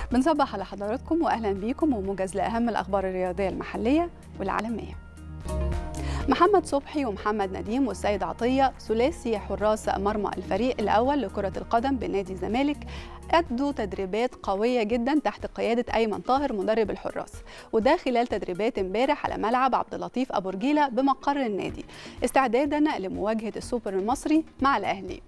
بنصبح على حضراتكم واهلا بيكم وموجز لاهم الاخبار الرياضيه المحليه والعالميه محمد صبحي ومحمد نديم والسيد عطيه ثلاثي حراس مرمى الفريق الاول لكره القدم بنادي الزمالك أدوا تدريبات قوية جدا تحت قيادة أيمن طاهر مدرب الحراس وده خلال تدريبات امبارح على ملعب عبد اللطيف أبو رجيلة بمقر النادي استعدادا لمواجهة السوبر المصري مع الأهلي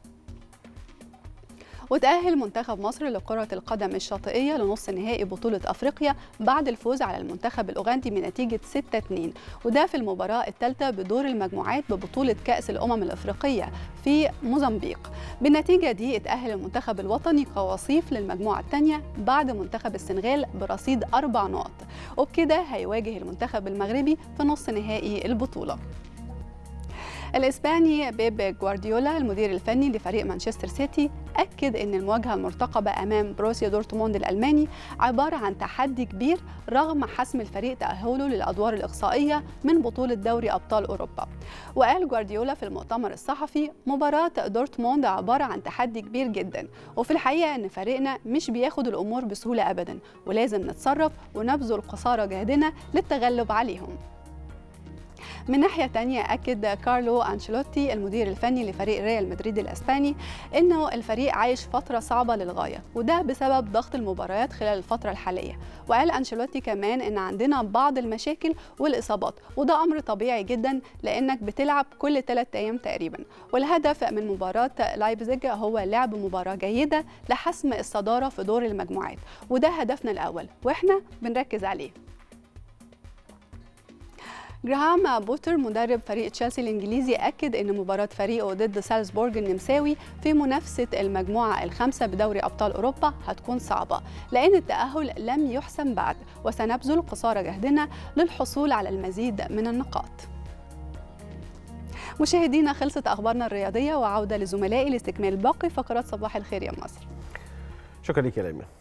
وتأهل منتخب مصر لكرة القدم الشاطئية لنص نهائي بطولة أفريقيا بعد الفوز على المنتخب الأوغندي بنتيجة 6-2 وده في المباراة الثالثة بدور المجموعات ببطولة كأس الأمم الأفريقية في موزمبيق بالنتيجة دي اتأهل المنتخب الوطني كوصيف للمجموعة الثانية بعد منتخب السنغال برصيد أربع نقط وبكده هيواجه المنتخب المغربي في نص نهائي البطولة الاسباني بيب جوارديولا المدير الفني لفريق مانشستر سيتي اكد ان المواجهه المرتقبه امام بروسيا دورتموند الالماني عباره عن تحدي كبير رغم حسم الفريق تاهله للادوار الاقصائيه من بطوله دوري ابطال اوروبا وقال جوارديولا في المؤتمر الصحفي مباراه دورتموند عباره عن تحدي كبير جدا وفي الحقيقه ان فريقنا مش بياخد الامور بسهوله ابدا ولازم نتصرف ونبذل قصارى جهدنا للتغلب عليهم من ناحية تانية أكد كارلو أنشيلوتي المدير الفني لفريق ريال مدريد الأسباني إنه الفريق عايش فترة صعبة للغاية وده بسبب ضغط المباريات خلال الفترة الحالية وقال أنشيلوتي كمان إن عندنا بعض المشاكل والإصابات وده أمر طبيعي جدا لأنك بتلعب كل ثلاثة أيام تقريبا والهدف من مباراة لايبزيج هو لعب مباراة جيدة لحسم الصدارة في دور المجموعات وده هدفنا الأول وإحنا بنركز عليه جراهام بوتر مدرب فريق تشيلسي الانجليزي اكد ان مباراه فريقه ضد سالزبورج النمساوي في منافسه المجموعه الخامسه بدوري ابطال اوروبا هتكون صعبه لان التاهل لم يحسم بعد وسنبذل قصارى جهدنا للحصول على المزيد من النقاط مشاهدينا خلصت اخبارنا الرياضيه وعوده لزملائي لاستكمال باقي فقرات صباح الخير يا مصر شكرا لك يا لميا